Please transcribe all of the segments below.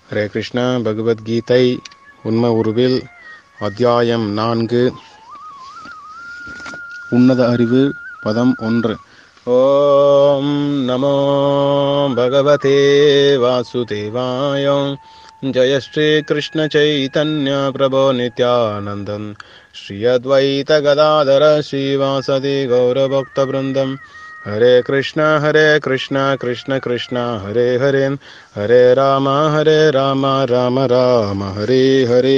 ஹரே கிருஷ்ணா பகவத்கீதை உண்ம உருவில் அத்தியாயம் நான்கு உன்னத அறிவு பதம் ஒன்று ஓம் நமோ பகவதே வாசுதேவாய ஜய ஸ்ரீ கிருஷ்ண சைதன்ய பிரபோ நித்யானந்தம் ஸ்ரீ அத்வைத கதாதர ஸ்ரீவாசதி கௌரபக்த பிருந்தம் हरे कृष्ण हरे कृष्ण कृष्ण कृष्ण हरे हरे हरे राम हरे राम राम राम हरे हरे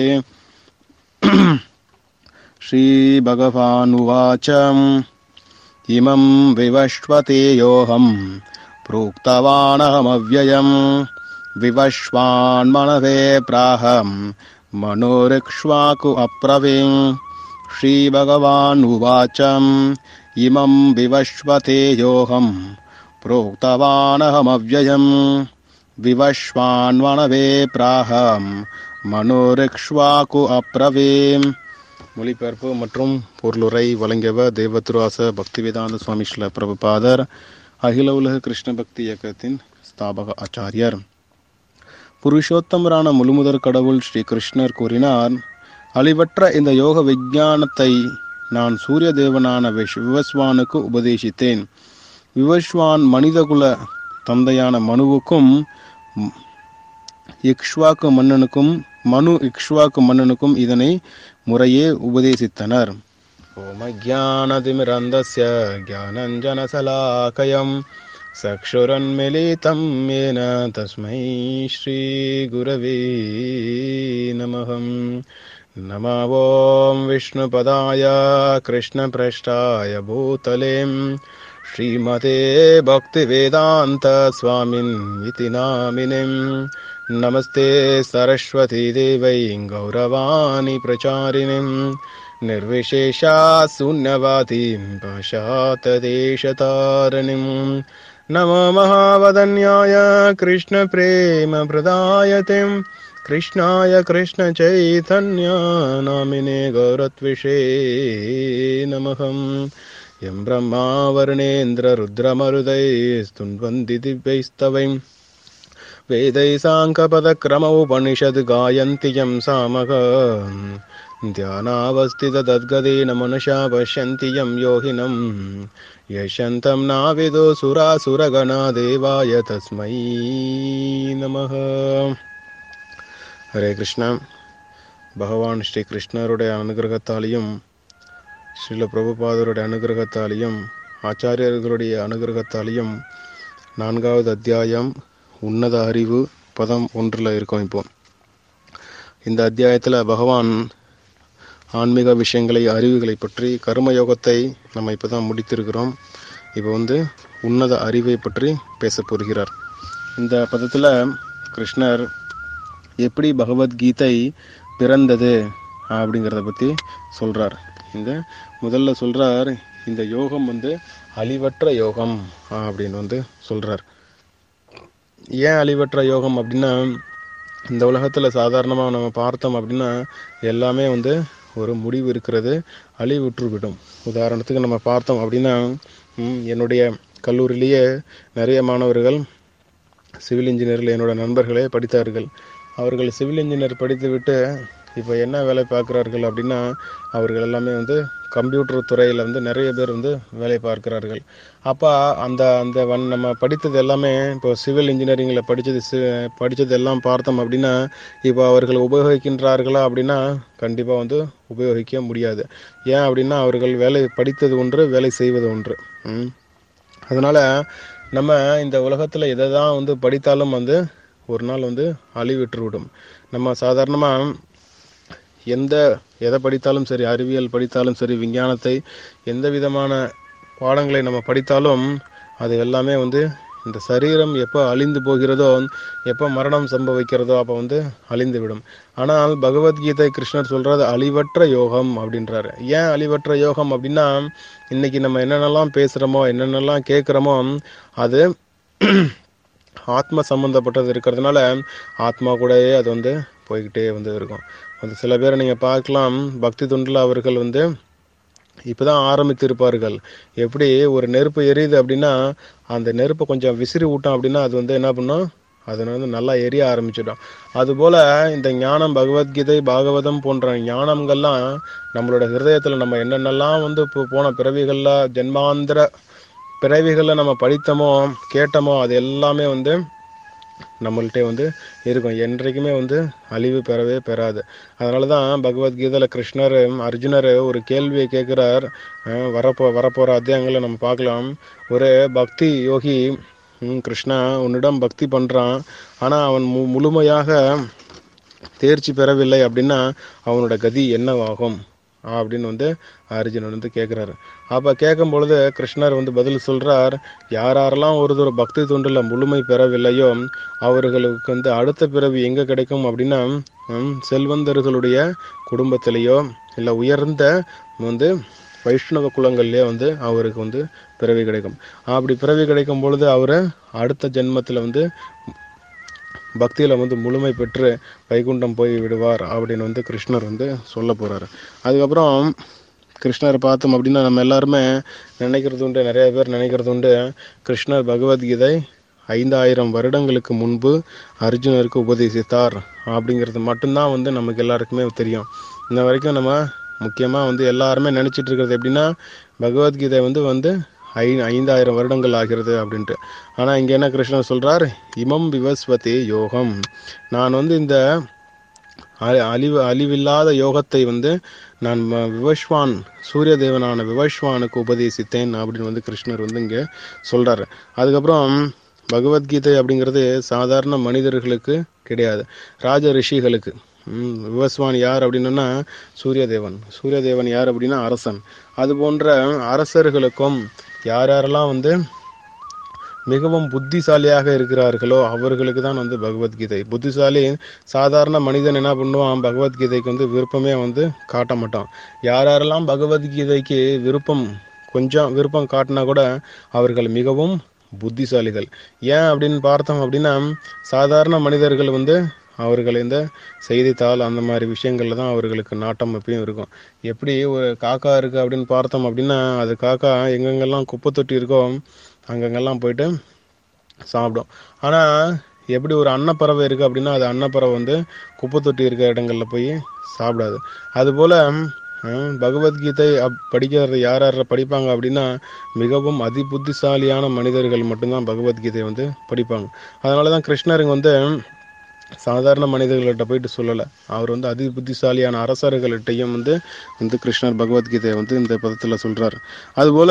श्रीभगवानुवाच इमं विवश्वते योऽहं प्रोक्तवानहमव्ययम् विवश्वान्मनवे प्राहं मनोरिक्ष्वाकु अप्रवीम् श्रीभगवानुवाच इमं विवश्वते योऽहं प्रोक्तवानहमव्ययम् विवश्वान्वणवे प्राहं மனோரிக்ஷ்வாக்கு அப்ரவேம் மொழிபெயர்ப்பு மற்றும் பொருளுரை வழங்கியவர் தேவத்ருவாச பக்திவேதாந்த சுவாமி ஸ்ரீல பிரபுபாதர் அகில உலக கிருஷ்ண பக்தி இயக்கத்தின் ஸ்தாபக ஆச்சாரியர் புருஷோத்தமரான முழுமுதற் கடவுள் ஸ்ரீ கிருஷ்ணர் கூறினார் அழிவற்ற இந்த யோக விஞ்ஞானத்தை நான் சூரிய தேவனான விஷ் விவஸ்வானுக்கு உபதேசித்தேன் விவஸ்வான் மனிதகுல தந்தையான மனுவுக்கும் இக்ஷ்வாக்கு மன்னனுக்கும் மனு இக்ஷ்வாக்கு மன்னனுக்கும் இதனை முறையே உபதேசித்தனர் ஓமஜானதிமிரந்தஸ்ய ஜானஞ்சனசலாக்கயம் சக்ஷுரன்மிலிதம் येन तस्मै श्रीगुरवे नमः नमो ॐ विष्णुपदाय कृष्णपृष्ठाय भूतलें श्रीमते भक्तिवेदान्तस्वामिन् इति नामिनिं नमस्ते सरस्वतीदेवै गौरवाणि प्रचारिणीं निर्विशेषा शून्यवादीं पाशातदेशतारिणीं नमो महावदन्याय कृष्णप्रेमप्रदायतिं कृष्णाय कृष्णचैतन्य नामिने गौरत्विषे नमः यं ब्रह्मा वर्णेन्द्ररुद्रमरुदैस्तुन्वन्ति दिव्यैस्तवैं वेदै साङ्कपदक्रमोपनिषद् गायन्ति यं सामग ध्यानावस्थितद्गदेन मनुषा पश्यन्ति यं योगिनं यशन्तं नाविदो सुरासुरगणा देवाय तस्मै नमः ஹரே கிருஷ்ணா பகவான் ஸ்ரீ கிருஷ்ணருடைய அனுகிரகத்தாலையும் ஸ்ரீல பிரபுபாதருடைய அனுகிரகத்தாலையும் ஆச்சாரியர்களுடைய அனுகிரகத்தாலையும் நான்காவது அத்தியாயம் உன்னத அறிவு பதம் ஒன்றில் இருக்கோம் இப்போ இந்த அத்தியாயத்தில் பகவான் ஆன்மீக விஷயங்களை அறிவுகளை பற்றி கர்மயோகத்தை நம்ம இப்போ தான் முடித்திருக்கிறோம் இப்போ வந்து உன்னத அறிவை பற்றி பேச போகிறார் இந்த பதத்தில் கிருஷ்ணர் எப்படி பகவத்கீதை பிறந்தது அப்படிங்கிறத பற்றி சொல்கிறார் இந்த முதல்ல சொல்கிறார் இந்த யோகம் வந்து அழிவற்ற யோகம் அப்படின்னு வந்து சொல்கிறார் ஏன் அழிவற்ற யோகம் அப்படின்னா இந்த உலகத்தில் சாதாரணமாக நம்ம பார்த்தோம் அப்படின்னா எல்லாமே வந்து ஒரு முடிவு இருக்கிறது அழிவுற்று விடும் உதாரணத்துக்கு நம்ம பார்த்தோம் அப்படின்னா என்னுடைய கல்லூரியிலேயே நிறைய மாணவர்கள் சிவில் இன்ஜினியரில் என்னோட நண்பர்களே படித்தார்கள் அவர்கள் சிவில் இன்ஜினியர் படித்துவிட்டு இப்போ என்ன வேலை பார்க்குறார்கள் அப்படின்னா அவர்கள் எல்லாமே வந்து கம்ப்யூட்டர் துறையில் வந்து நிறைய பேர் வந்து வேலை பார்க்கிறார்கள் அப்போ அந்த அந்த வன் நம்ம படித்தது எல்லாமே இப்போ சிவில் இன்ஜினியரிங்கில் படித்தது சி படித்தது எல்லாம் பார்த்தோம் அப்படின்னா இப்போ அவர்கள் உபயோகிக்கின்றார்களா அப்படின்னா கண்டிப்பாக வந்து உபயோகிக்க முடியாது ஏன் அப்படின்னா அவர்கள் வேலை படித்தது ஒன்று வேலை செய்வது ஒன்று அதனால் நம்ம இந்த உலகத்தில் எதை தான் வந்து படித்தாலும் வந்து ஒரு நாள் வந்து அழிவிட்டு விடும் நம்ம சாதாரணமாக எந்த எதை படித்தாலும் சரி அறிவியல் படித்தாலும் சரி விஞ்ஞானத்தை எந்த விதமான பாடங்களை நம்ம படித்தாலும் அது எல்லாமே வந்து இந்த சரீரம் எப்போ அழிந்து போகிறதோ எப்போ மரணம் சம்பவிக்கிறதோ அப்போ வந்து அழிந்து விடும் ஆனால் பகவத்கீதை கிருஷ்ணர் சொல்றது அழிவற்ற யோகம் அப்படின்றாரு ஏன் அழிவற்ற யோகம் அப்படின்னா இன்னைக்கு நம்ம என்னென்னலாம் பேசுகிறோமோ என்னென்னலாம் கேட்குறோமோ அது ஆத்ம சம்பந்தப்பட்டது இருக்கிறதுனால ஆத்மா கூடயே அது வந்து போய்கிட்டே வந்து இருக்கும் அது சில பேரை நீங்கள் பார்க்கலாம் பக்தி தொண்டில் அவர்கள் வந்து இப்பதான் ஆரம்பித்து இருப்பார்கள் எப்படி ஒரு நெருப்பு எரியுது அப்படின்னா அந்த நெருப்பை கொஞ்சம் விசிறி விட்டோம் அப்படின்னா அது வந்து என்ன பண்ணும் அது வந்து நல்லா எரிய ஆரம்பிச்சிடும் அதுபோல இந்த ஞானம் பகவத்கீதை பாகவதம் போன்ற ஞானங்கள்லாம் நம்மளோட ஹிருதயத்துல நம்ம என்னென்னலாம் வந்து இப்போ போன பிறவிகள்ல ஜென்மாந்திர பிறவிகளில் நம்ம படித்தோமோ கேட்டோமோ அது எல்லாமே வந்து நம்மள்கிட்ட வந்து இருக்கும் என்றைக்குமே வந்து அழிவு பெறவே பெறாது அதனால தான் பகவத்கீதையில் கிருஷ்ணர் அர்ஜுனர் ஒரு கேள்வியை கேட்குறார் வரப்போ வரப்போகிற அத்தியாயங்களை நம்ம பார்க்கலாம் ஒரு பக்தி யோகி ம், கிருஷ்ணா உன்னிடம் பக்தி பண்ணுறான் ஆனால் அவன் மு முழுமையாக தேர்ச்சி பெறவில்லை அப்படின்னா அவனோட கதி என்னவாகும் அப்படின்னு வந்து அர்ஜுனன் வந்து கேட்குறாரு அப்போ கேட்கும் பொழுது கிருஷ்ணர் வந்து பதில் சொல்றார் யார் யாரெல்லாம் ஒரு தூரம் பக்தி தொண்டில் முழுமை பெறவில்லையோ அவர்களுக்கு வந்து அடுத்த பிறவி எங்கே கிடைக்கும் அப்படின்னா ம், செல்வந்தர்களுடைய குடும்பத்திலேயோ இல்லை உயர்ந்த வந்து வைஷ்ணவ குலங்கள்லேயே வந்து அவருக்கு வந்து பிறவி கிடைக்கும் அப்படி பிறவி கிடைக்கும் பொழுது அவர் அடுத்த ஜென்மத்தில் வந்து பக்தியில் வந்து முழுமை பெற்று வைகுண்டம் போய் விடுவார் அப்படின்னு வந்து கிருஷ்ணர் வந்து சொல்ல போகிறாரு அதுக்கப்புறம் கிருஷ்ணரை பார்த்தோம் அப்படின்னா நம்ம எல்லாருமே நினைக்கிறது உண்டு நிறைய பேர் நினைக்கிறது உண்டு கிருஷ்ணர் பகவத்கீதை ஐந்தாயிரம் வருடங்களுக்கு முன்பு அர்ஜுனருக்கு உபதேசித்தார் அப்படிங்கிறது மட்டும்தான் வந்து நமக்கு எல்லாருக்குமே தெரியும் இன்ன வரைக்கும் நம்ம முக்கியமாக வந்து எல்லாருமே நினச்சிட்டு இருக்கிறது எப்படின்னா பகவத்கீதை வந்து வந்து ஐ ஐந்தாயிரம் வருடங்கள் ஆகிறது அப்படின்ட்டு ஆனால் இங்கே என்ன கிருஷ்ணர் சொல்றார் இமம் விவஸ்வதி யோகம் நான் வந்து இந்த அ- அழிவு அழிவில்லாத யோகத்தை வந்து நான் ம- விவஸ்வான் சூரிய தேவனான விவஸ்வானுக்கு உபதேசித்தேன் அப்படின்னு வந்து கிருஷ்ணர் வந்து இங்கே சொல்றாரு அதுக்கப்புறம் பகவத்கீதை அப்படிங்கிறது சாதாரண மனிதர்களுக்கு கிடையாது ராஜ ரிஷிகளுக்கு ம், விவஸ்வான் யார் அப்படின்னா சூரிய தேவன் சூரிய தேவன் யார் அப்படின்னா அரசன் அது போன்ற அரசர்களுக்கும் யார் யாரெல்லாம் வந்து மிகவும் புத்திசாலியாக இருக்கிறார்களோ அவர்களுக்கு தான் வந்து பகவத்கீதை புத்திசாலி சாதாரண மனிதன் என்ன பண்ணுவான் பகவத்கீதைக்கு வந்து விருப்பமே வந்து காட்ட மாட்டான் யார் யாரெல்லாம் பகவத்கீதைக்கு விருப்பம் கொஞ்சம் விருப்பம் காட்டினா கூட அவர்கள் மிகவும் புத்திசாலிகள் ஏன் அப்படின்னு பார்த்தோம் அப்படின்னா சாதாரண மனிதர்கள் வந்து அவர்கள் இந்த செய்தித்தாள் அந்த மாதிரி விஷயங்கள்ல தான் அவர்களுக்கு நாட்டம் எப்பயும் இருக்கும் எப்படி ஒரு காக்கா இருக்கு அப்படின்னு பார்த்தோம் அப்படின்னா அது காக்கா எங்கெங்கெல்லாம் குப்பை தொட்டி இருக்கோ அங்கங்கெல்லாம் போயிட்டு சாப்பிடும் ஆனா எப்படி ஒரு அன்னப்பறவை இருக்கு அப்படின்னா அது அன்னப்பறவை வந்து குப்பை தொட்டி இருக்கிற இடங்கள்ல போய் சாப்பிடாது அதுபோல ஹம், பகவத்கீதை அப்- படிக்கிறது யார் யார் படிப்பாங்க அப்படின்னா மிகவும் அதி புத்திசாலியான மனிதர்கள் மட்டும்தான் பகவத்கீதை வந்து படிப்பாங்க அதனால தான் கிருஷ்ணருங்க வந்து சாதாரண மனிதர்கள்ட்ட போயிட்டு சொல்லலை அவர் வந்து அதி புத்திசாலியான அரசர்கள்ட்டையும் வந்து வந்து கிருஷ்ணர் பகவத்கீதையை வந்து இந்த பதத்தில் சொல்றார் அதுபோல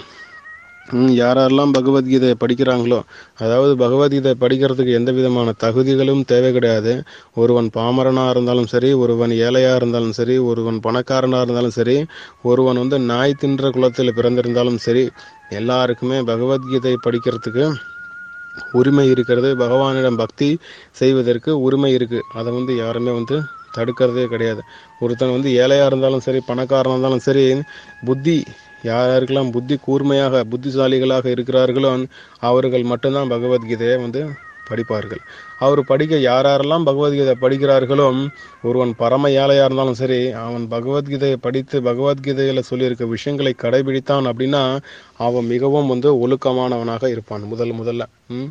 ம், யாரெல்லாம் பகவத்கீதையை படிக்கிறாங்களோ அதாவது பகவத்கீதை படிக்கிறதுக்கு எந்த விதமான தகுதிகளும் தேவை கிடையாது ஒருவன் பாமரனா இருந்தாலும் சரி ஒருவன் ஏழையா இருந்தாலும் சரி ஒருவன் பணக்காரனா இருந்தாலும் சரி ஒருவன் வந்து நாய் தின்ற குலத்தில் பிறந்திருந்தாலும் சரி எல்லாருக்குமே பகவத்கீதை படிக்கிறதுக்கு உரிமை இருக்கிறது பகவானிடம் பக்தி செய்வதற்கு உரிமை இருக்கு அதை வந்து யாருமே வந்து தடுக்கிறதே கிடையாது ஒருத்தன் வந்து ஏழையா இருந்தாலும் சரி பணக்காரனா இருந்தாலும் சரி புத்தி யார் யாருக்கெல்லாம் புத்தி கூர்மையாக புத்திசாலிகளாக இருக்கிறார்களோ அவர்கள் மட்டும்தான் பகவத்கீதையை வந்து படிப்பார்கள் அவர் படிக்க யார் யாரெல்லாம் பகவத்கீதை படிக்கிறார்களோ ஒருவன் பரம ஏழையா இருந்தாலும் சரி அவன் பகவத்கீதையை படித்து பகவத்கீதையில சொல்லியிருக்க விஷயங்களை கடைபிடித்தான் அப்படின்னா அவன் மிகவும் வந்து ஒழுக்கமானவனாக இருப்பான் முதல் முதல்ல ம்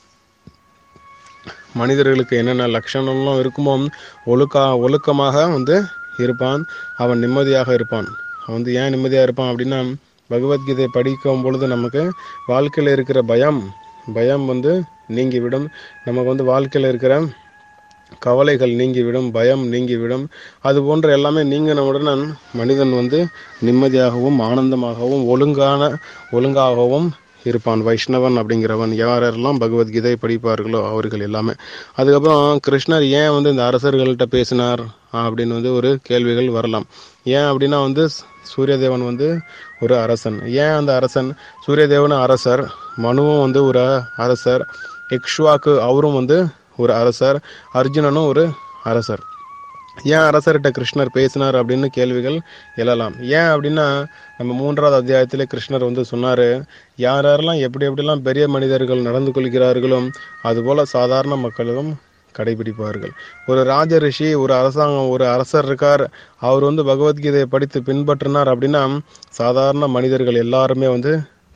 மனிதர்களுக்கு என்னென்ன லட்சணம்லாம் இருக்குமோ ஒழுக்கா ஒழுக்கமாக வந்து இருப்பான் அவன் நிம்மதியாக இருப்பான் அவன் வந்து ஏன் நிம்மதியாக இருப்பான் அப்படின்னா பகவத்கீதை படிக்கும் பொழுது நமக்கு வாழ்க்கையில் இருக்கிற பயம் பயம் வந்து நீங்கிவிடும் நமக்கு வந்து வாழ்க்கையில் இருக்கிற கவலைகள் நீங்கிவிடும் பயம் நீங்கிவிடும் அது போன்ற எல்லாமே நீங்கினவுடன் மனிதன் வந்து நிம்மதியாகவும் ஆனந்தமாகவும் ஒழுங்கான ஒழுங்காகவும் இருப்பான் வைஷ்ணவன் அப்படிங்கிறவன் யாரெல்லாம் பகவத்கீதை படிப்பார்களோ அவர்கள் எல்லாமே அதுக்கப்புறம் கிருஷ்ணர் ஏன் வந்து இந்த அரசர்கள்ட்ட பேசினார் அப்படின்னு வந்து ஒரு கேள்விகள் வரலாம் ஏன் அப்படின்னா வந்து சூரியதேவன் வந்து ஒரு அரசன் ஏன் அந்த அரசன் சூரியதேவன் அரசர் மனுவும் வந்து ஒரு அரசர் இக்ஷ்வாக்கு அவரும் வந்து ஒரு அரசர் அர்ஜுனனும் ஒரு அரசர் ஏன் அரசர்கிட்ட கிருஷ்ணர் பேசினார் அப்படின்னு கேள்விகள் எழலாம் ஏன் அப்படின்னா நம்ம மூன்றாவது அத்தியாயத்திலே கிருஷ்ணர் வந்து சொன்னாரு யார் யாரெல்லாம் எப்படி எப்படிலாம் பெரிய மனிதர்கள் நடந்து கொள்கிறார்களோ அதுபோல சாதாரண மக்களும் கடைபிடிப்பார்கள் ஒரு ராஜ ரிஷி ஒரு அரசாங்கம் ஒரு அரசர் இருக்கார் அவர் வந்து பகவத்கீதையை படித்து பின்பற்றினார் அப்படின்னா சாதாரண மனிதர்கள் எல்லாருமே வந்து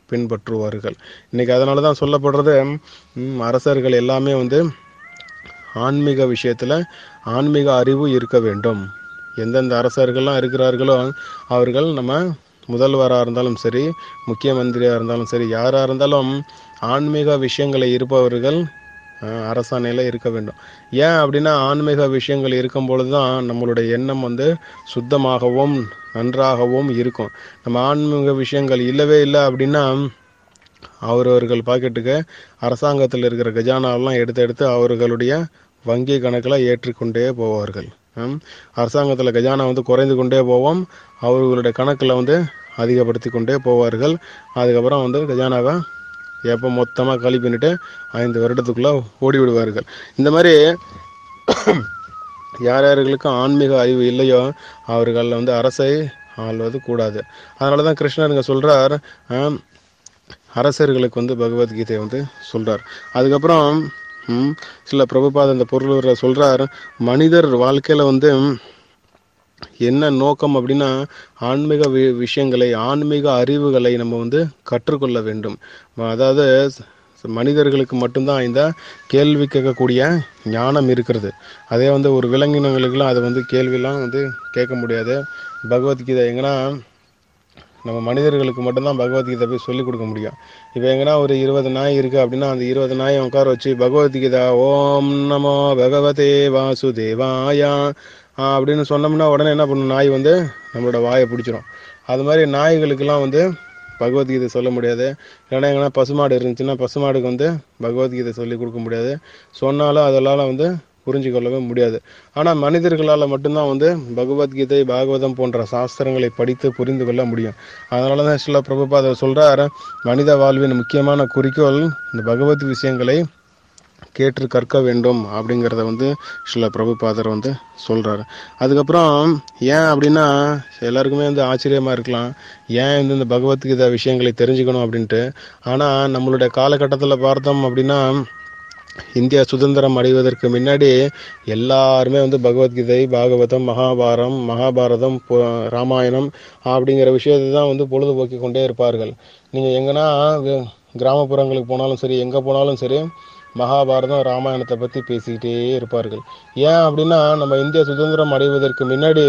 பின்பற்றுவார்கள் இன்னைக்கு அதனால தான் சொல்லப்படுறது ம், அரசர்கள் எல்லாமே வந்து ஆன்மீக விஷயத்தில் ஆன்மீக அறிவு இருக்க வேண்டும் எந்தெந்த அரசர்கள்லாம் இருக்கிறார்களோ அவர்கள் நம்ம முதல்வராக இருந்தாலும் சரி முக்கிய மந்திரியாக இருந்தாலும் சரி யாராக இருந்தாலும் ஆன்மீக விஷயங்களை இருப்பவர்கள் அஹ், அரசாணையில் இருக்க வேண்டும் ஏன் அப்படின்னா ஆன்மீக விஷயங்கள் இருக்கும் பொழுது தான் நம்மளுடைய எண்ணம் வந்து சுத்தமாகவும் நன்றாகவும் இருக்கும் நம்ம ஆன்மீக விஷயங்கள் இல்லவே இல்லை அப்படின்னா அவரவர்கள் பாக்கெட்டுக்கு அரசாங்கத்தில் இருக்கிற கஜானாவெல்லாம் எடுத்து எடுத்து அவர்களுடைய வங்கி கணக்கில் ஏற்றிக்கொண்டே போவார்கள் ம். அரசாங்கத்தில் கஜானா வந்து குறைந்து கொண்டே போவோம் அவர்களுடைய கணக்கில் வந்து அதிகப்படுத்தி கொண்டே போவார்கள் அதுக்கப்புறம் வந்து கஜானாவை எப்போ மொத்தமாக காலி பண்ணிட்டு ஐந்து வருடத்துக்குள்ளே ஓடி விடுவார்கள் இந்த மாதிரி யார் யார்களுக்கு ஆன்மீக அறிவு இல்லையோ அவர்கள் வந்து அரசை ஆள்வது கூடாது அதனால தான் கிருஷ்ணர் இங்கே சொல்கிறார் அரசர்களுக்கு வந்து பகவத்கீதை வந்து சொல்றார் அதுக்கப்புறம் ம், சில பிரபுபாத இந்த பொருள் சொல்றார் மனிதர் வாழ்க்கையில வந்து என்ன நோக்கம் அப்படின்னா ஆன்மீக வி விஷயங்களை ஆன்மீக அறிவுகளை நம்ம வந்து கற்றுக்கொள்ள வேண்டும் அதாவது ச- மனிதர்களுக்கு மட்டும்தான் இந்த கேள்வி கேட்கக்கூடிய ஞானம் இருக்கிறது அதே வந்து ஒரு விலங்கினங்களுக்கெல்லாம் அதை வந்து கேள்வியெல்லாம் வந்து கேட்க முடியாது பகவத்கீதை எங்கன்னா நம்ம மனிதர்களுக்கு மட்டும்தான் பகவத்கீதை போய் சொல்லிக் கொடுக்க முடியும் இப்போ எங்கன்னா ஒரு இருபது நாய் இருக்கு அப்படின்னா அந்த இருபது நாயை உட்கார வச்சு பகவத்கீதா ஓம் நமோ பகவதே வாசுதேவாயா ஆ, அப்படின்னு சொன்னோம்னா உடனே என்ன பண்ணும் நாய் வந்து நம்மளோட வாயை பிடிச்சிரும் அது மாதிரி நாய்களுக்கெல்லாம் வந்து பகவத்கீதை சொல்ல முடியாது இல்லைன்னா எங்கன்னா பசுமாடு இருந்துச்சுன்னா பசுமாடுக்கு வந்து பகவத்கீதை சொல்லி கொடுக்க முடியாது சொன்னாலும் அதெல்லாம் வந்து புரிஞ்சு கொள்ளவே முடியாது ஆனால் மனிதர்களால் மட்டும்தான் வந்து பகவத்கீதை பாகவதம் போன்ற சாஸ்திரங்களை படித்து புரிந்து கொள்ள முடியும் அதனால தான் சில பிரபுபாதர் சொல்றார் மனித வாழ்வின் முக்கியமான குறிக்கோள் இந்த பகவத் விஷயங்களை கேட்டு கற்க வேண்டும் அப்படிங்கிறத வந்து சில பிரபுபாதர் வந்து சொல்றாரு அதுக்கப்புறம் ஏன் அப்படின்னா எல்லாருக்குமே வந்து ஆச்சரியமா இருக்கலாம் ஏன் வந்து இந்த பகவத்கீதை விஷயங்களை தெரிஞ்சுக்கணும் அப்படின்ட்டு ஆனா நம்மளுடைய காலகட்டத்தில் பார்த்தோம் அப்படின்னா இந்தியா சுதந்திரம் அடைவதற்கு முன்னாடி எல்லாருமே வந்து பகவத்கீதை பாகவதம் மகாபாரம் மகாபாரதம் பு- ராமாயணம் அப்படிங்கிற விஷயத்தை தான் வந்து பொழுதுபோக்கி கொண்டே இருப்பார்கள் நீங்கள் எங்கன்னா வி- கிராமப்புறங்களுக்கு போனாலும் சரி எங்கே போனாலும் சரி மகாபாரதம் ராமாயணத்தை பற்றி பேசிக்கிட்டே இருப்பார்கள் ஏன் அப்படின்னா நம்ம இந்தியா சுதந்திரம் அடைவதற்கு முன்னாடி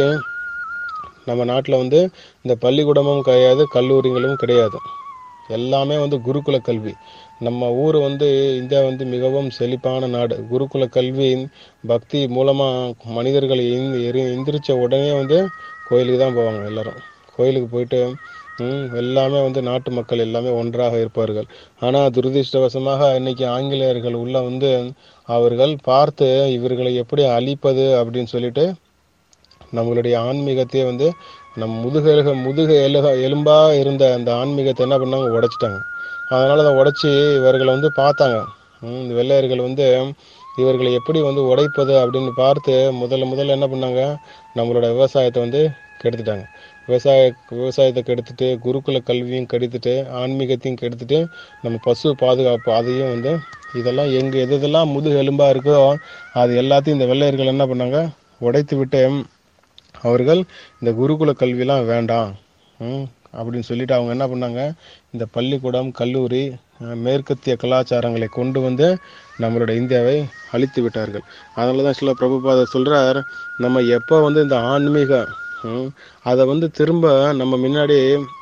நம்ம நாட்டில் வந்து இந்த பள்ளிக்கூடமும் கிடையாது கல்லூரிகளும் கிடையாது எல்லாமே வந்து குருகுல கல்வி நம்ம ஊர் வந்து இந்தியா வந்து மிகவும் செழிப்பான நாடு குருகுல கல்வி பக்தி மூலமாக மனிதர்கள் எந்~ எரி- எந்திரிச்ச உடனே வந்து கோயிலுக்கு தான் போவாங்க எல்லாரும் கோயிலுக்கு போயிட்டு ம், எல்லாமே வந்து நாட்டு மக்கள் எல்லாமே ஒன்றாக இருப்பார்கள் ஆனால் துரதிர்ஷ்டவசமாக இன்னைக்கு ஆங்கிலேயர்கள் உள்ள வந்து அவர்கள் பார்த்து இவர்களை எப்படி அழிப்பது அப்படின்னு சொல்லிட்டு நம்மளுடைய ஆன்மீகத்தையே வந்து நம் முதுகெலுக முதுக எலுக எலும்பா இருந்த அந்த ஆன்மீகத்தை என்ன பண்ணாங்க உடைச்சிட்டாங்க அதனால அதை உடைச்சி இவர்களை வந்து பார்த்தாங்க ம், இந்த வெள்ளையர்கள் வந்து இவர்களை எப்படி வந்து உடைப்பது அப்படின்னு பார்த்து முதல்ல முதல்ல என்ன பண்ணாங்க நம்மளோட விவசாயத்தை வந்து கெடுத்துட்டாங்க விவசாய விவசாயத்தை கெடுத்துட்டு குருகுல கல்வியும் கெடுத்துட்டு ஆன்மீகத்தையும் கெடுத்துட்டு நம்ம பசு பாதுகாப்பு அதையும் வந்து இதெல்லாம் எங்க எது எதெல்லாம் முதுகு எலும்பா இருக்கோ அது எல்லாத்தையும் இந்த வெள்ளையர்கள் என்ன பண்ணாங்க உடைத்து விட்டு அவர்கள் இந்த குருகுல கல்விலாம் வேண்டாம் ம், அப்படின்னு சொல்லிட்டு அவங்க என்ன பண்ணாங்க இந்த பள்ளிக்கூடம் கல்லூரி அஹ், மேற்கத்திய கலாச்சாரங்களை கொண்டு வந்து நம்மளோட இந்தியாவை அழித்து விட்டார்கள் அதனால தான் சில பிரபுபாதர் சொல்றார் நம்ம எப்போ வந்து இந்த ஆன்மீக ம், அதை வந்து திரும்ப நம்ம முன்னாடி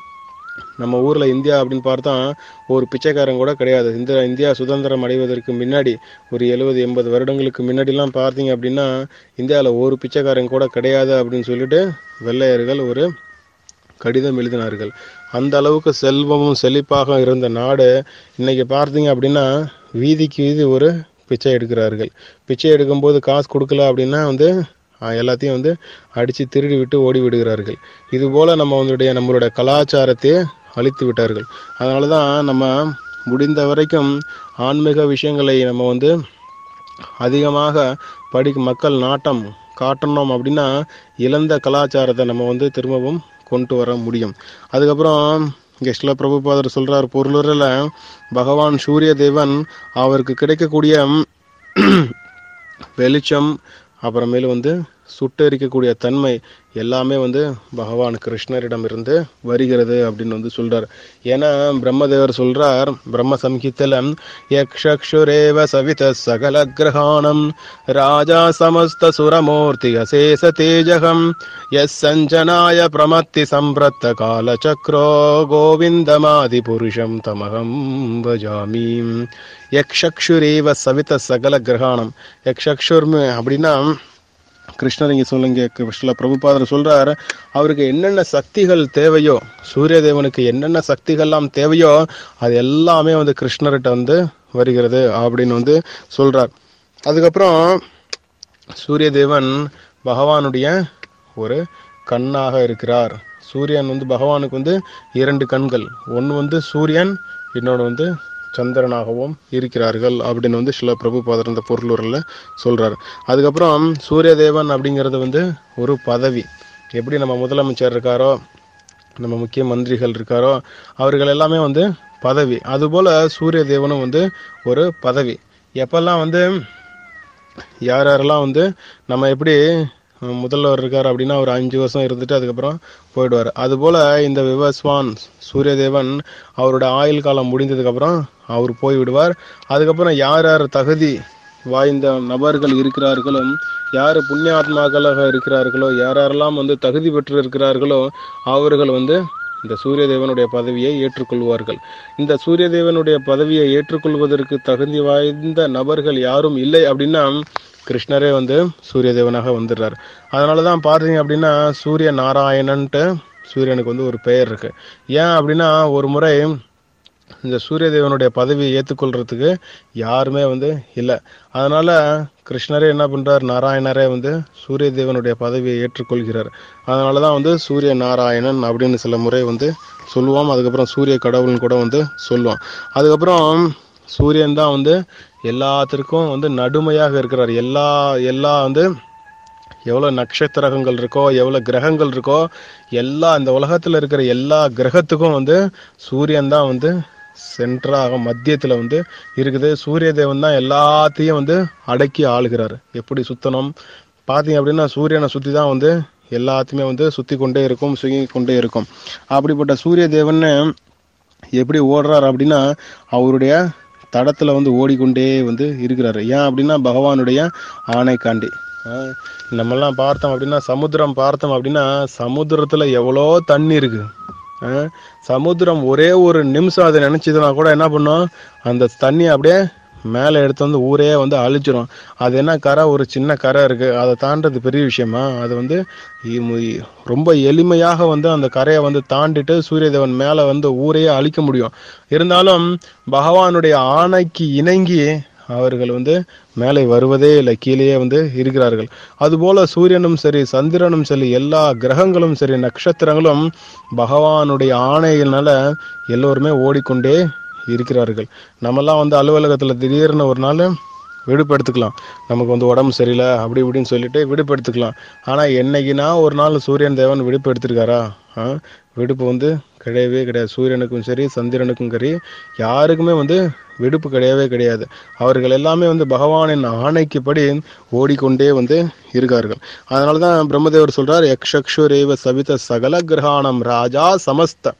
நம்ம ஊர்ல இந்தியா அப்படின்னு பார்த்தா ஒரு பிச்சைக்காரன் கூட கிடையாது இந்த இந்தியா சுதந்திரம் அடைவதற்கு முன்னாடி ஒரு எழுபது எண்பது வருடங்களுக்கு முன்னாடிலாம் பார்த்தீங்க அப்படின்னா இந்தியாவில் ஒரு பிச்சைக்காரன் கூட கிடையாது அப்படின்னு சொல்லிட்டு வெள்ளையர்கள் ஒரு கடிதம் எழுதினார்கள் அந்த அளவுக்கு செல்வமும் செழிப்பாக இருந்த நாடு இன்னைக்கு பார்த்தீங்க அப்படின்னா வீதிக்கு வீதி ஒரு பிச்சை எடுக்கிறார்கள் பிச்சை எடுக்கும்போது காசு கொடுக்கல அப்படின்னா வந்து அஹ், எல்லாத்தையும் வந்து அடித்து திருடி விட்டு ஓடி விடுகிறார்கள் இது போல நம்ம வந்துடைய நம்மளுடைய கலாச்சாரத்தை அழித்து விட்டார்கள் அதனால தான் நம்ம முடிந்த வரைக்கும் ஆன்மீக விஷயங்களை நம்ம வந்து அதிகமாக படிக்க மக்கள் நாட்டம் காட்டணும் அப்படின்னா இழந்த கலாச்சாரத்தை நம்ம வந்து திரும்பவும் கொண்டு வர முடியும் அதுக்கப்புறம் இங்கே சில பிரபுபாதர் சொல்றார் பொருளுரில் பகவான் சூரிய தேவன் அவருக்கு கிடைக்கக்கூடிய வெளிச்சம் அப்புறமேலு வந்து சுட்டெரிக்கக்கூடிய தன்மை எல்லாமே வந்து பகவான் கிருஷ்ணரிடமிருந்து வருகிறது அப்படின்னு வந்து சொல்றார் ஏன்னா பிரம்மதேவர் சொல்றார் பிரம்ம சம்ஹித்தில யக்ஷுரேவ சவித சகல கிரகாணம் ராஜா சமஸ்த சுரமூர்த்தி அசேச தேஜகம் எஸ் சஞ்சனாய பிரமத்தி சம்பிரத்த கால சக்ரோ கோவிந்தமாதி புருஷம் தமகம் பஜாமி யக்ஷுரேவ சவித சகல கிரகாணம் யக்ஷுர் அப்படின்னா கிருஷ்ணர் இங்கே சொல்லுங்க கிருஷ்ண பிரபுபாதர் சொல்றார் அவருக்கு என்னென்ன சக்திகள் தேவையோ சூரிய தேவனுக்கு என்னென்ன சக்திகள்லாம் தேவையோ அது எல்லாமே வந்து கிருஷ்ணர்கிட்ட வந்து வருகிறது அப்படின்னு வந்து சொல்றார் அதுக்கப்புறம் சூரிய தேவன் பகவானுடைய ஒரு கண்ணாக இருக்கிறார் சூரியன் வந்து பகவானுக்கு வந்து இரண்டு கண்கள் ஒன்று வந்து சூரியன் இன்னொன்று வந்து சந்திரனாகவும் இருக்கிறார்கள் அப்படின்னு வந்து சில பிரபுபாதர் இந்த பொருளுரில் சொல்றாரு அதுக்கப்புறம் சூரிய தேவன் அப்படிங்கிறது வந்து ஒரு பதவி எப்படி நம்ம முதலமைச்சர் இருக்காரோ நம்ம முக்கிய மந்திரிகள் இருக்காரோ அவர்கள் எல்லாமே வந்து பதவி அதுபோல சூரிய தேவனும் வந்து ஒரு பதவி எப்பெல்லாம் வந்து யார் யாரெல்லாம் வந்து நம்ம எப்படி அஹ், முதல்வர் இருக்கார் அப்படின்னா ஒரு அஞ்சு வருஷம் இருந்துட்டு அதுக்கப்புறம் போயிடுவார் அதுபோல் இந்த விவஸ்வான் சூரியதேவன் அவரோட ஆயுள் காலம் முடிந்ததுக்கப்புறம் அவர் போய் விடுவார் அதுக்கப்புறம் யார் யார் தகுதி வாய்ந்த நபர்கள் இருக்கிறார்களோ யார் புண்ணியாத்மாக்களாக இருக்கிறார்களோ யார் யாரெல்லாம் வந்து தகுதி பெற்று இருக்கிறார்களோ அவர்கள் வந்து இந்த சூரிய தேவனுடைய பதவியை ஏற்றுக்கொள்வார்கள் இந்த சூரிய தேவனுடைய பதவியை ஏற்றுக்கொள்வதற்கு தகுதி வாய்ந்த நபர்கள் யாரும் இல்லை அப்படின்னா கிருஷ்ணரே வந்து சூரிய தேவனாக வந்துடுறார் அதனால தான் பார்த்தீங்க அப்படின்னா சூரிய நாராயணன்ட்டு சூரியனுக்கு வந்து ஒரு பெயர் இருக்கு ஏன் அப்படின்னா ஒரு முறை இந்த சூரிய தேவனுடைய பதவியை ஏற்றுக்கொள்றதுக்கு யாருமே வந்து இல்லை அதனால கிருஷ்ணரே என்ன பண்றார் நாராயணரே வந்து சூரிய தேவனுடைய பதவியை ஏற்றுக்கொள்கிறார் அதனால தான் வந்து சூரிய நாராயணன் அப்படின்னு சில முறை வந்து சொல்லுவோம் அதுக்கப்புறம் சூரிய கடவுள்னு கூட வந்து சொல்லுவோம் அதுக்கப்புறம் சூரியன் தான் வந்து எல்லாத்திற்கும் வந்து நடுமையாக இருக்கிறார் எல்லா எல்லா வந்து எவ்வளோ நட்சத்திரங்கள் இருக்கோ எவ்வளோ கிரகங்கள் இருக்கோ எல்லா இந்த உலகத்தில் இருக்கிற எல்லா கிரகத்துக்கும் வந்து சூரியன் தான் வந்து சென்டராக மத்தியத்தில் வந்து இருக்குது சூரிய தேவன் தான் எல்லாத்தையும் வந்து அடக்கி ஆளுகிறார் எப்படி சுத்தணும் பார்த்தீங்க அப்படின்னா சூரியனை சுற்றி தான் வந்து எல்லாத்தையுமே வந்து சுற்றி கொண்டே இருக்கும் சுங்கி கொண்டே இருக்கும் அப்படிப்பட்ட சூரிய தேவன்னு எப்படி ஓடுறார் அப்படின்னா அவருடைய தடத்துல வந்து ஓடிக்கொண்டே வந்து இருக்கிறாரு ஏன் அப்படின்னா பகவானுடைய ஆணைக்காண்டி ஆஹ் நம்மெல்லாம் பார்த்தோம் அப்படின்னா சமுத்திரம் பார்த்தோம் அப்படின்னா சமுத்திரத்துல எவ்வளோ தண்ணி இருக்கு ஆஹ் சமுத்திரம் ஒரே ஒரு நிமிஷம் அதை நினைச்சதுன்னா கூட என்ன பண்ணும் அந்த தண்ணி அப்படியே மேலே எடுத்து வந்து ஊரே வந்து அழிச்சிரும் அது என்ன கரை ஒரு சின்ன கரை இருக்கு அதை தாண்டது பெரிய விஷயமா அது வந்து இ- மு- ரொம்ப எளிமையாக வந்து அந்த கரையை வந்து தாண்டிட்டு சூரியதேவன் மேலே வந்து ஊரையே அழிக்க முடியும் இருந்தாலும் பகவானுடைய ஆணைக்கு இணங்கி அவர்கள் வந்து மேலே வருவதே இல்லை கீழேயே வந்து இருக்கிறார்கள் அதுபோல சூரியனும் சரி சந்திரனும் சரி எல்லா கிரகங்களும் சரி நட்சத்திரங்களும் பகவானுடைய ஆணையினால எல்லோருமே ஓடிக்கொண்டே இருக்கிறார்கள் நம்மெல்லாம் வந்து அலுவலகத்தில் திடீர்னு ஒரு நாள் விடுப்பு எடுத்துக்கலாம் நமக்கு வந்து உடம்பு சரியில்லை அப்படி இப்படின்னு சொல்லிட்டு விடுப்பு எடுத்துக்கலாம் ஆனால் என்னைக்குனா ஒரு நாள் சூரியன் தேவன் விடுப்பு எடுத்திருக்காரா ஆ? விடுப்பு வந்து கிடையவே கிடையாது சூரியனுக்கும் சரி சந்திரனுக்கும் சரி யாருக்குமே வந்து விடுப்பு கிடையவே கிடையாது அவர்கள் எல்லாமே வந்து பகவானின் ஆணைக்குப்படி ஓடிக்கொண்டே வந்து இருக்கார்கள் அதனால தான் பிரம்மதேவர் சொல்றார் யக்ஷரேவ சவித சகல கிரகாணம் ராஜா சமஸ்த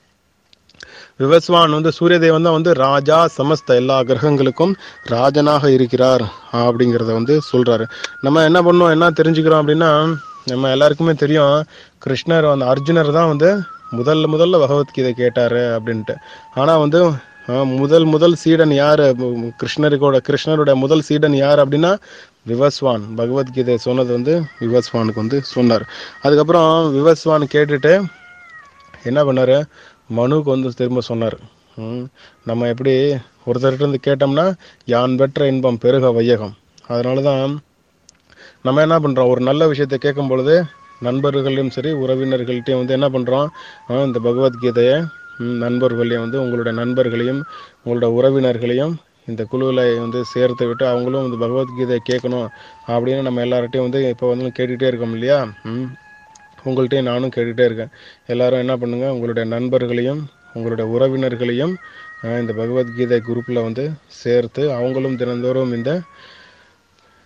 விவஸ்வான் வந்து சூரியதேவன் தான் வந்து ராஜா சமஸ்த எல்லா கிரகங்களுக்கும் ராஜனாக இருக்கிறார் அப்படிங்கிறத வந்து சொல்றாரு நம்ம என்ன பண்ணோம் என்ன தெரிஞ்சுக்கிறோம் அப்படின்னா நம்ம எல்லாருக்குமே தெரியும் கிருஷ்ணர் வந்து அர்ஜுனர் தான் வந்து முதல்ல முதல்ல பகவத்கீதை கேட்டாரு அப்படின்ட்டு ஆனா வந்து ஆஹ், முதல் முதல் சீடன் யாரு உம், கிருஷ்ணருக்கோட கிருஷ்ணரோட முதல் சீடன் யார் அப்படின்னா விவஸ்வான் பகவத்கீதை சொன்னது வந்து விவஸ்வானுக்கு வந்து சொன்னார் அதுக்கப்புறம் விவஸ்வான் கேட்டுட்டு என்ன பண்ணாரு மனுவுக்கு வந்து திரும்ப சொன்னார் ம், நம்ம எப்படி ஒருத்தர்கிட்ட இருந்து கேட்டோம்னா யான் பெற்ற இன்பம் பெருக வையகம் அதனால தான் நம்ம என்ன பண்றோம் ஒரு நல்ல விஷயத்தை கேட்கும் பொழுது நண்பர்களையும் சரி உறவினர்கள்ட்டையும் வந்து என்ன பண்றோம் ஆ, இந்த பகவத்கீதையை ம், நண்பர்களையும் வந்து உங்களுடைய நண்பர்களையும் உங்களோட உறவினர்களையும் இந்த குழுவில் வந்து சேர்த்து விட்டு அவங்களும் இந்த பகவத்கீதையை கேட்கணும் அப்படின்னு நம்ம எல்லார்ட்டையும் வந்து இப்போ வந்து கேட்டுக்கிட்டே இருக்கோம் இல்லையா ம் உங்கள்கிட்டயும் நானும் கேட்டுகிட்டே இருக்கேன் எல்லாரும் என்ன பண்ணுங்க உங்களுடைய நண்பர்களையும் உங்களுடைய உறவினர்களையும் அஹ், இந்த பகவத்கீதை குரூப்பில் வந்து சேர்த்து அவங்களும் தினந்தோறும் இந்த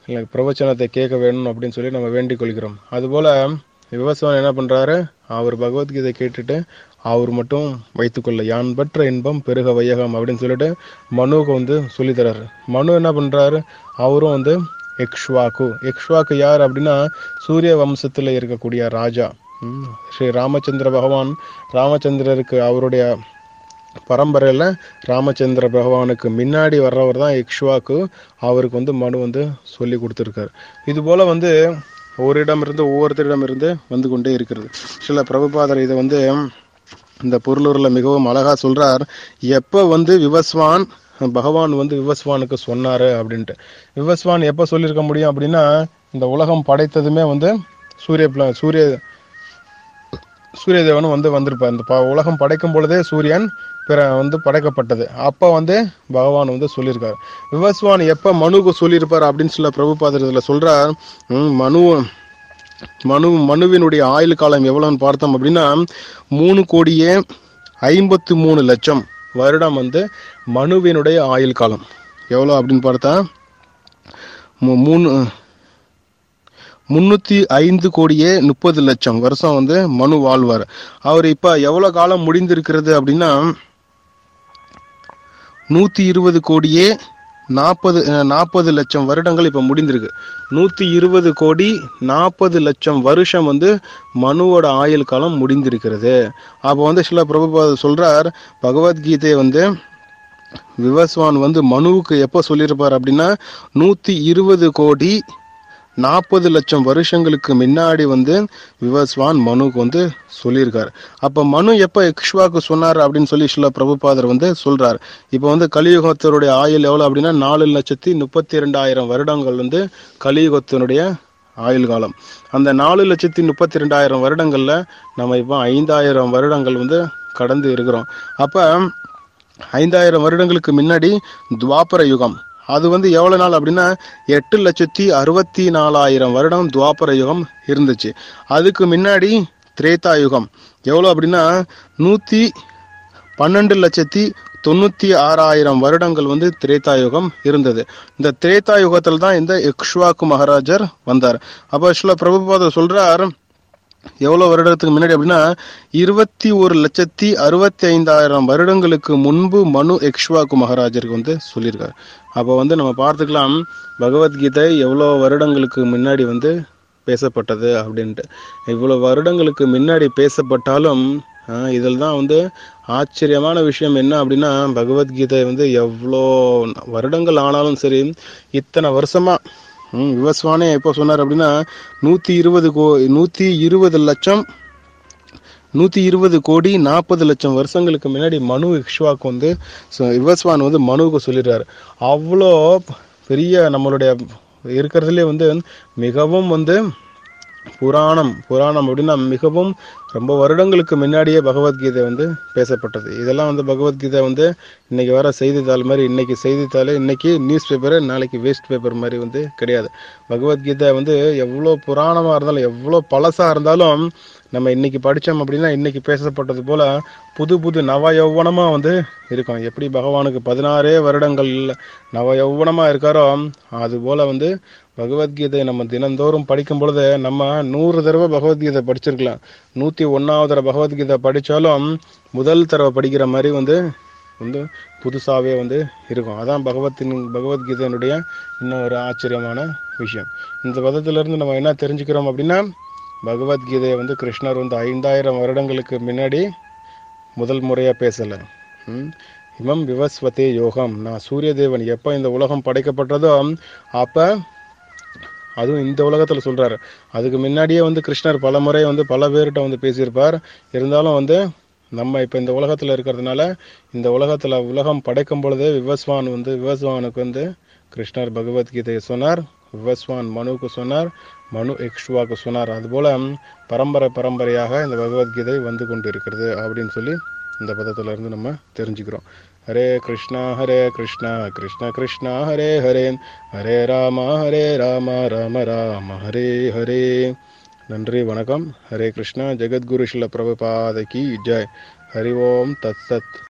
இல்லை பிரவச்சனத்தை கேட்க வேணும் அப்படின்னு சொல்லி நம்ம வேண்டிக் கொள்கிறோம் அதுபோல் விவசாயம் என்ன பண்ணுறாரு அவர் பகவத்கீதை கேட்டுட்டு அவர் மட்டும் வைத்துக்கொள்ள யான் பெற்ற இன்பம் பெருக வையகம் அப்படின்னு சொல்லிட்டு மனுவுக்கு வந்து சொல்லித் தர்றாரு மனு என்ன பண்ணுறாரு அவரும் வந்து எக்ஷ்வாக்கு எக்ஷ்வாக்கு யார் அப்படின்னா சூரிய வம்சத்தில் இருக்கக்கூடிய ராஜா ம், ஸ்ரீ ராமச்சந்திர பகவான் ராமச்சந்திரருக்கு அவருடைய பரம்பரையில் ராமச்சந்திர பகவானுக்கு முன்னாடி வர்றவர் தான் இக்ஷ்வாக்கு அவருக்கு வந்து மனு வந்து சொல்லி கொடுத்துருக்காரு இது போல வந்து ஒரு இடமிருந்து ஒவ்வொருத்தரிடமிருந்து வந்து கொண்டே இருக்கிறது சில பிரபுபாதர் இதை வந்து இந்த பொருளூரில் மிகவும் அழகா சொல்றார் எப்போ வந்து விவஸ்வான் பகவான் வந்து விவஸ்வானுக்கு சொன்னாரு அப்படின்ட்டு விவஸ்வான் எப்போ சொல்லியிருக்க முடியும் அப்படின்னா இந்த உலகம் படைத்ததுமே வந்து சூரிய பிள- சூரிய சூரிய தேவனும் வந்து வந்திருப்பார் இந்த ப- உலகம் படைக்கும் பொழுதே சூரியன் பிற வந்து படைக்கப்பட்டது அப்போ வந்து பகவான் வந்து சொல்லியிருக்காரு விவஸ்வான் எப்போ மனுவுக்கு சொல்லியிருப்பார் அப்படின்னு சொல்ல பிரபுபாதர் இதில் சொல்றார் ம், மனு மனு மனுவினுடைய ஆயுள் காலம் எவ்வளோன்னு பார்த்தோம் அப்படின்னா மூணு கோடியே ஐம்பத்து மூணு லட்சம் வருடம் வந்து மனுவினுடைய ஆயுள் காலம் எவ்வளோ அப்படின்னு பார்த்தா மூ- மூணு முன்னூத்தி ஐந்து கோடியே முப்பது லட்சம் வருஷம் வந்து மனு வாழ்வார் அவர் இப்ப எவ்வளவு காலம் முடிந்திருக்கிறது அப்படின்னா நூத்தி இருபது கோடியே நாற்பது நாற்பது லட்சம் வருடங்கள் இப்ப முடிந்திருக்கு நூத்தி இருபது கோடி நாற்பது லட்சம் வருஷம் வந்து மனுவோட ஆயுள் காலம் முடிந்திருக்கிறது அப்போ வந்து சில பிரபுபாத சொல்றார் பகவத்கீதை வந்து விவஸ்வான் வந்து மனுவுக்கு எப்போ சொல்லியிருப்பார் அப்படின்னா நூத்தி இருபது கோடி நாற்பது லட்சம் வருஷங்களுக்கு முன்னாடி வந்து விவஸ்வான் மனுக்கு வந்து சொல்லியிருக்காரு அப்ப மனு எப்ப இக்ஷ்வாக்கு சொன்னார் அப்படின்னு சொல்லி சில பிரபுபாதர் வந்து சொல்றார் இப்ப வந்து கலியுகத்தினுடைய ஆயுள் எவ்வளவு அப்படின்னா நாலு லட்சத்தி முப்பத்தி ரெண்டாயிரம் வருடங்கள் வந்து கலியுகத்தினுடைய ஆயுள் காலம் அந்த நாலு லட்சத்தி முப்பத்தி ரெண்டாயிரம் வருடங்கள்ல நம்ம இப்போ ஐந்தாயிரம் வருடங்கள் வந்து கடந்து இருக்கிறோம் அப்ப ஐந்தாயிரம் வருடங்களுக்கு முன்னாடி துவாபர யுகம் அது வந்து எவ்வளவு நாள் அப்படின்னா எட்டு லட்சத்தி அறுபத்தி நாலாயிரம் வருடம் துவாபர யுகம் இருந்துச்சு அதுக்கு முன்னாடி திரேதா யுகம் எவ்வளோ அப்படின்னா நூத்தி பன்னெண்டு லட்சத்தி தொண்ணூத்தி ஆறாயிரம் வருடங்கள் வந்து திரேதா யுகம் இருந்தது இந்த திரேதா யுகத்தில் தான் இந்த இக்ஷ்வாக்கு மகாராஜர் வந்தார் அப்போ சில பிரபுபாதர் சொல்றார் எவ்வளவு வருடத்துக்கு முன்னாடி அப்படின்னா இருபத்தி ஒரு லட்சத்தி அறுபத்தி ஐந்தாயிரம் வருடங்களுக்கு முன்பு மனு எக்ஷ்வாக்கு மகாராஜருக்கு வந்து சொல்லியிருக்காரு அப்போ வந்து நம்ம பார்த்துக்கலாம் பகவத்கீதை எவ்வளோ வருடங்களுக்கு முன்னாடி வந்து பேசப்பட்டது அப்படின்ட்டு இவ்வளோ வருடங்களுக்கு முன்னாடி பேசப்பட்டாலும் ஆஹ், இதில் தான் வந்து ஆச்சரியமான விஷயம் என்ன அப்படின்னா பகவத்கீதை வந்து எவ்வளோ வருடங்கள் ஆனாலும் சரி இத்தனை வருஷமா ம், விவஸ்வானே எப்போ சொன்னார் அப்படின்னா நூற்றி இருபது கோ நூற்றி இருபது லட்சம் நூற்றி இருபது கோடி நாற்பது லட்சம் வருஷங்களுக்கு முன்னாடி மனு இக்ஷ்வாக்கு வந்து ச- விவஸ்வான் வந்து மனுவுக்கு சொல்லிடுறாரு அவ்வளோ பெரிய நம்மளுடைய இருக்கிறதுலே வந்து மிகவும் வந்து புராணம் புராணம் அப்படின்னா மிகவும் ரொம்ப வருடங்களுக்கு முன்னாடியே பகவத்கீதை வந்து பேசப்பட்டது இதெல்லாம் வந்து பகவத்கீதை வந்து இன்னைக்கு வர செய்தித்தாள் மாதிரி இன்னைக்கு செய்தித்தாள் இன்னைக்கு நியூஸ் பேப்பர் நாளைக்கு வேஸ்ட் பேப்பர் மாதிரி வந்து கிடையாது பகவத்கீதை வந்து எவ்வளோ புராணமாக இருந்தாலும் எவ்வளோ பழசாக இருந்தாலும் நம்ம இன்னைக்கு படித்தோம் அப்படின்னா இன்னைக்கு பேசப்பட்டது போல புது புது நவ யௌவனமாக வந்து இருக்கும் எப்படி பகவானுக்கு பதினாறே வருடங்கள் நவ யௌவனமாக இருக்காரோ அது போல வந்து பகவத்கீதை நம்ம தினந்தோறும் படிக்கும் பொழுது நம்ம நூறு தடவை பகவத்கீதை படிச்சிருக்கலாம் நூற்றி ஒன்றாவது தடவை பகவத்கீதை படித்தாலும் முதல் தடவை படிக்கிற மாதிரி வந்து வந்து புதுசாகவே வந்து இருக்கும் அதான் பகவத்தின் பகவத்கீதையினுடைய இன்னும் ஒரு ஆச்சரியமான விஷயம் இந்த பதத்திலிருந்து நம்ம என்ன தெரிஞ்சுக்கிறோம் அப்படின்னா பகவத்கீதையை வந்து கிருஷ்ணர் வந்து ஐந்தாயிரம் வருடங்களுக்கு முன்னாடி முதல் முறையாக பேசலை ம். இமம் விவஸ்வதே யோகம் நான் சூரிய தேவன் எப்போ இந்த உலகம் படைக்கப்பட்டதோ அப்போ அதுவும் இந்த உலகத்தில் சொல்றாரு அதுக்கு முன்னாடியே வந்து கிருஷ்ணர் பல முறை வந்து பல பேர்கிட்ட வந்து பேசியிருப்பார் இருந்தாலும் வந்து நம்ம இப்போ இந்த உலகத்தில் இருக்கிறதுனால இந்த உலகத்தில் உலகம் படைக்கும் பொழுதே விவஸ்வான் வந்து விவஸ்வானுக்கு வந்து கிருஷ்ணர் பகவத்கீதையை சொன்னார் விவஸ்வான் மனுவுக்கு சொன்னார் மனு இக்ஷ்வாக்கு சொன்னார் அதுபோல பரம்பரை பரம்பரையாக இந்த பகவத்கீதை வந்து கொண்டு இருக்கிறது அப்படின்னு சொல்லி இந்த பதத்துல இருந்து நம்ம தெரிஞ்சுக்கிறோம் ஹரே கிருஷ்ணா ஹரே கிருஷ்ணா கிருஷ்ண கிருஷ்ணா ஹரே ஹரே ஹரே ராம ஹரே ராம ராம ராம ஹரே ஹரே நன்றி வணக்கம் ஹரே கிருஷ்ணா ஜெகத்குரு ஸ்ரீல பிரபுபாத கி ஜெய் ஹரி ஓம் தத் சத்